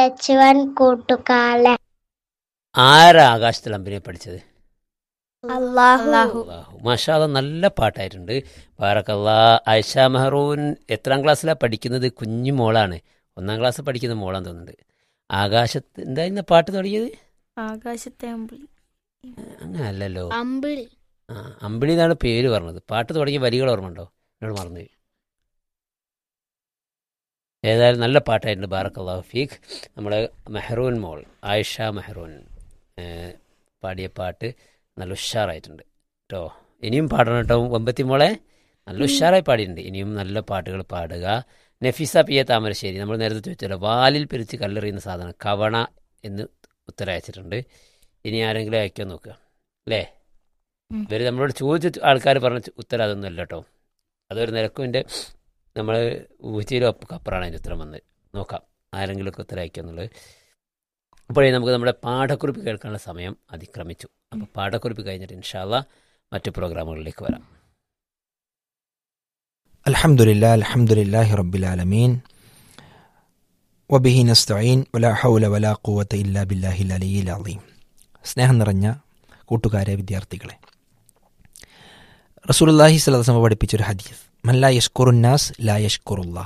ലച്ചുവൻ കൂട്ടുകാലൻ ആരാ ആകാശത്തിൽ അമ്പിനെ പഠിച്ചത് അള്ളാഹു അള്ളാഹു മാഷാദ നല്ല പാട്ടായിട്ടുണ്ട് ബാറക്കല്ലാ ആയിഷ മെഹറൂൻ എത്രാം ക്ലാസ്സിലാണ് പഠിക്കുന്നത് കുഞ്ഞു മോളാണ് ഒന്നാം ക്ലാസ് പഠിക്കുന്ന മോളാന്ന് തോന്നുന്നുണ്ട് ആകാശത്ത് എന്തായിരുന്നു പാട്ട് തുടങ്ങിയത് ആകാശത്തെ അമ്പിളി അങ്ങനെ അല്ലല്ലോ അമ്പിളി ആ അമ്പിളി എന്നാണ് പേര് പറഞ്ഞത് പാട്ട് തുടങ്ങിയ വരികൾ ഓർമ്മയുണ്ടോ എന്നോട് മറന്നു ഏതായാലും നല്ല പാട്ടായിട്ടുണ്ട് ബാറക്കല്ലാഹു ഫീഖ് നമ്മുടെ മെഹറൂൻ മോൾ ആയിഷ മെഹറൂൻ ഏ, പാടിയ പാട്ട് നല്ല ഉഷാറായിട്ടുണ്ട് കേട്ടോ ഇനിയും പാടണം കേട്ടോ ഒമ്പത്തി മോളെ നല്ല ഉഷാറായി പാടിയിട്ടുണ്ട് ഇനിയും നല്ല പാട്ടുകൾ പാടുക നഫീസ പി എ താമരശ്ശേരി നമ്മൾ നേരത്തെ ചോദിച്ചല്ലോ വാലിൽ പിരിച്ച് കല്ലെറിയുന്ന സാധനം കവണ എന്ന് ഉത്തരം അയച്ചിട്ടുണ്ട് ഇനി ആരെങ്കിലും അയക്കാൻ നോക്കുക അല്ലേ ഉം. ഇവർ നമ്മളോട് ചോദിച്ച ആൾക്കാർ പറഞ്ഞ ഉത്തരം അതൊന്നും അല്ല കേട്ടോ അതൊരു നിരക്കുവിൻ്റെ നമ്മൾ ഊച്ചയിലും അപ്പുറമാണ് അതിൻ്റെ ഉത്തരം വന്നത് നോക്കാം ആരെങ്കിലുമൊക്കെ ഉത്തരം അയക്കുന്നുള്ളത് അപ്പോഴേ നമുക്ക് നമ്മുടെ പാഠക്കുറിപ്പ് കേൾക്കാനുള്ള സമയം അതിക്രമിച്ചു അപ്പോൾ പാഠക്കുറിപ്പ് കഴിഞ്ഞിട്ട് ഇൻഷാല്ല മറ്റു പ്രോഗ്രാമുകളിലേക്ക് വരാം الحمد لله الحمد لله رب العالمين وبه نستعين ولا حول ولا قوة إلا بالله العلي العظيم സ്നേഹം നിറഞ്ഞ കൂട്ടുകാരെ വിദ്യാർത്ഥികളെ റസൂലുള്ളാഹി സ്വലമ പഠിപ്പിച്ചൊരു ഹദീസ് മല്ല യഷ്കുറുന്നാസ് ലാ യഷ്കുറുല്ലാ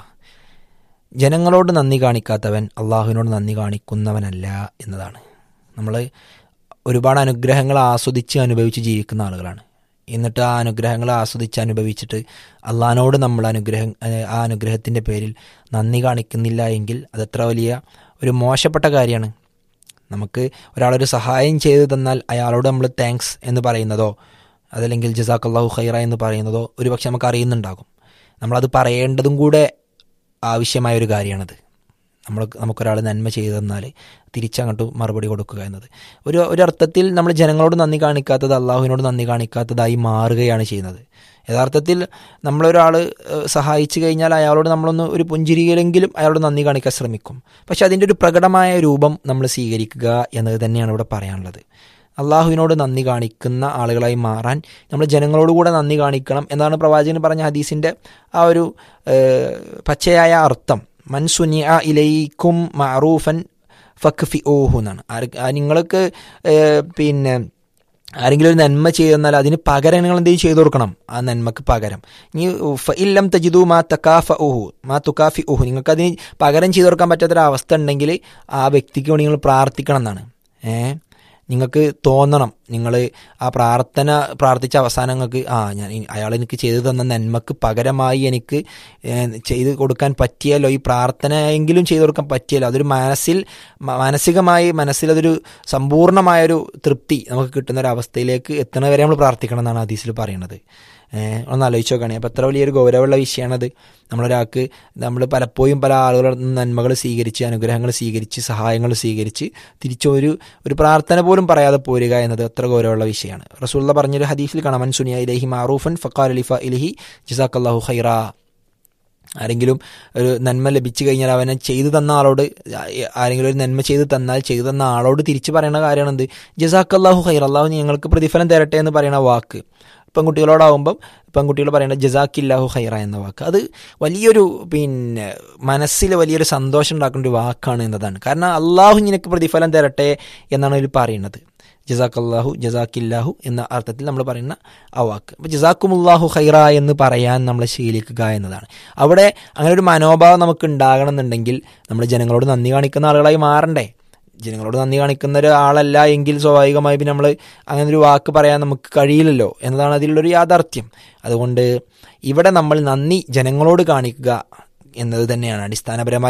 ജനങ്ങളോട് നന്ദി കാണിക്കാത്തവൻ അള്ളാഹുവിനോട് നന്ദി കാണിക്കുന്നവനല്ല എന്നതാണ് നമ്മൾ ഒരുപാട് അനുഗ്രഹങ്ങൾ ആസ്വദിച്ച് അനുഭവിച്ച് ജീവിക്കുന്ന ആളുകളാണ് എന്നിട്ട് ആ അനുഗ്രഹങ്ങൾ ആസ്വദിച്ച് അനുഭവിച്ചിട്ട് അള്ളഹാനോട് നമ്മൾ അനുഗ്രഹം ഏഹ് ആ അനുഗ്രഹത്തിൻ്റെ പേരിൽ നന്ദി കാണിക്കുന്നില്ല എങ്കിൽ അതെത്ര വലിയ ഒരു മോശപ്പെട്ട കാര്യമാണ് നമുക്ക് ഒരാളൊരു സഹായം ചെയ്തു തന്നാൽ അയാളോട് നമ്മൾ താങ്ക്സ് എന്ന് പറയുന്നതോ അതല്ലെങ്കിൽ ജസാഖ് അള്ളാഹു ഖൈറ എന്ന് പറയുന്നതോ ഒരുപക്ഷെ നമുക്ക് അറിയുന്നുണ്ടാകും നമ്മളത് പറയേണ്ടതും കൂടെ ആവശ്യമായ ഒരു കാര്യമാണത് നമ്മൾ നമുക്കൊരാൾ നന്മ ചെയ്തു തന്നാൽ തിരിച്ചങ്ങോട്ട് മറുപടി കൊടുക്കുക എന്നത് ഒരു ഒരർത്ഥത്തിൽ നമ്മൾ ജനങ്ങളോട് നന്ദി കാണിക്കാത്തത് അള്ളാഹുവിനോട് നന്ദി കാണിക്കാത്തതായി മാറുകയാണ് ചെയ്യുന്നത് യഥാർത്ഥത്തിൽ നമ്മളൊരാൾ ഏഹ്, സഹായിച്ചു കഴിഞ്ഞാൽ അയാളോട് നമ്മളൊന്ന് ഒരു പുഞ്ചിരിയിലെങ്കിലും അയാളോട് നന്ദി കാണിക്കാൻ ശ്രമിക്കും പക്ഷെ അതിൻ്റെ ഒരു പ്രകടമായ രൂപം നമ്മൾ സ്വീകരിക്കുക എന്നത് തന്നെയാണ് ഇവിടെ പറയാനുള്ളത് അള്ളാഹുവിനോട് നന്ദി കാണിക്കുന്ന ആളുകളായി മാറാൻ നമ്മൾ ജനങ്ങളോട് കൂടെ നന്ദി കാണിക്കണം എന്നാണ് പ്രവാചകൻ പറഞ്ഞ ഹദീസിൻ്റെ ആ ഒരു ഏഹ്, പച്ചയായ അർത്ഥം മൻസുനി ആ ഇലയിക്കും മറൂഫൻ ഫക്ഫി ഓഹു എന്നാണ് ആര് ആ നിങ്ങൾക്ക് ഏഹ്, പിന്നെ ആരെങ്കിലും ഒരു നന്മ ചെയ്തു തന്നാൽ അതിന് പകരം നിങ്ങൾ എന്തെങ്കിലും ചെയ്തു കൊടുക്കണം ആ നന്മക്ക് പകരം ഇനി ഫ ഇല്ലം തജിദു മാ തക്കാഫ ഉഹു മാ തുക്കാഫി ഉഹു നിങ്ങൾക്ക് അതിന് പകരം ചെയ്തു കൊടുക്കാൻ പറ്റാത്തൊരവസ്ഥ ഉണ്ടെങ്കിൽ ആ വ്യക്തിക്ക് വേണ്ടി നിങ്ങൾ പ്രാർത്ഥിക്കണം എന്നാണ് ഏഹ് നിങ്ങൾക്ക് തോന്നണം നിങ്ങൾ ആ പ്രാർത്ഥന പ്രാർത്ഥിച്ച അവസാനം നിങ്ങൾക്ക് ആ ഞാൻ ഇ- അയാൾ എനിക്ക് ചെയ്തു തന്ന നന്മക്ക് പകരമായി എനിക്ക് ഏഹ്, ചെയ്തു കൊടുക്കാൻ പറ്റിയല്ലോ ഈ പ്രാർത്ഥനയെങ്കിലും ചെയ്തു കൊടുക്കാൻ പറ്റിയല്ലോ അതൊരു മനസ്സിൽ മ- മാനസികമായി മനസ്സിൽ അതൊരു സമ്പൂർണ്ണമായൊരു തൃപ്തി നമുക്ക് കിട്ടുന്ന ഒരു അവസ്ഥയിലേക്ക് എത്തണ വരെ നമ്മൾ പ്രാർത്ഥിക്കണം എന്നാണ് ഹദീസിൽ പറയുന്നത് ഏഹ്, ഒന്ന് ആലോചിച്ച് നോക്കുകയാണെങ്കിൽ അപ്പോൾ എത്ര വലിയൊരു ഗൗരവമുള്ള വിഷയമാണത് നമ്മളൊരാൾക്ക് നമ്മൾ പലപ്പോഴും പല ആളുകളുടെ നിന്ന് നന്മകൾ സ്വീകരിച്ച് അനുഗ്രഹങ്ങൾ സ്വീകരിച്ച് സഹായങ്ങൾ സ്വീകരിച്ച് തിരിച്ചൊരു ഒരു പ്രാർത്ഥന പോലും പറയാതെ പോരുക എന്നത് എത്ര ഗൗരവമുള്ള വിഷയമാണ് റസൂള്ള പറഞ്ഞൊരു ഹദീഫിൽ കാണാം മൻ സുനിയ ഇലഹി മാറൂഫൻ ഫക്കാർ അലിഫ ഇലഹി ജിസാഖല്ലാഹു ഖൈറ ആരെങ്കിലും ഒരു നന്മ ലഭിച്ചു കഴിഞ്ഞാൽ അവനെ ചെയ്തു തന്ന ആളോട് ആരെങ്കിലും ഒരു നന്മ ചെയ്തു തന്നാൽ ചെയ്തു തന്ന ആളോട് തിരിച്ചു പറയുന്ന കാര്യമാണ് എന്ത് ജസാഖല്ലാഹു ഖൈർ അള്ളാഹു ഞങ്ങൾക്ക് പ്രതിഫലം തരട്ടെ എന്ന് പറയുന്ന വാക്ക് പെൺകുട്ടികളോടാവുമ്പം പെൺകുട്ടികൾ പറയുന്ന ജസാക്കില്ലാഹു ഖൈറ എന്ന വാക്ക് അത് വലിയൊരു പിന്നെ മനസ്സിൽ വലിയൊരു സന്തോഷം ഉണ്ടാക്കുന്ന ഒരു വാക്കാണ് എന്നതാണ് കാരണം അള്ളാഹു നിനക്ക് പ്രതിഫലം തരട്ടെ എന്നാണ് ഇതിൽ പറയുന്നത് ജസാഖല്ലാഹു ജസാക്കില്ലാഹു എന്ന അർത്ഥത്തിൽ നമ്മൾ പറയുന്ന ആ വാക്ക് അപ്പോൾ ജസാക്കുമുല്ലാഹു ഖൈറ എന്ന് പറയാൻ നമ്മൾ ശീലിക്കുക എന്നതാണ് അവിടെ അങ്ങനെ ഒരു മനോഭാവം നമുക്ക് ഉണ്ടാകണം എന്നുണ്ടെങ്കിൽ നമ്മൾ ജനങ്ങളോട് നന്ദി കാണിക്കുന്ന ആളുകളായി മാറണ്ടേ ജനങ്ങളോട് നന്ദി കാണിക്കുന്ന ഒരാളല്ല എങ്കിൽ സ്വാഭാവികമായി പിന്നെ നമ്മൾ അങ്ങനെ ഒരു വാക്ക് പറയാൻ നമുക്ക് കഴിയില്ലല്ലോ എന്നതാണ് അതിലുള്ളൊരു യാഥാർത്ഥ്യം അതുകൊണ്ട് ഇവിടെ നമ്മൾ നന്ദി ജനങ്ങളോട് കാണിക്കുക എന്നത് തന്നെയാണ് അടിസ്ഥാനപരമായി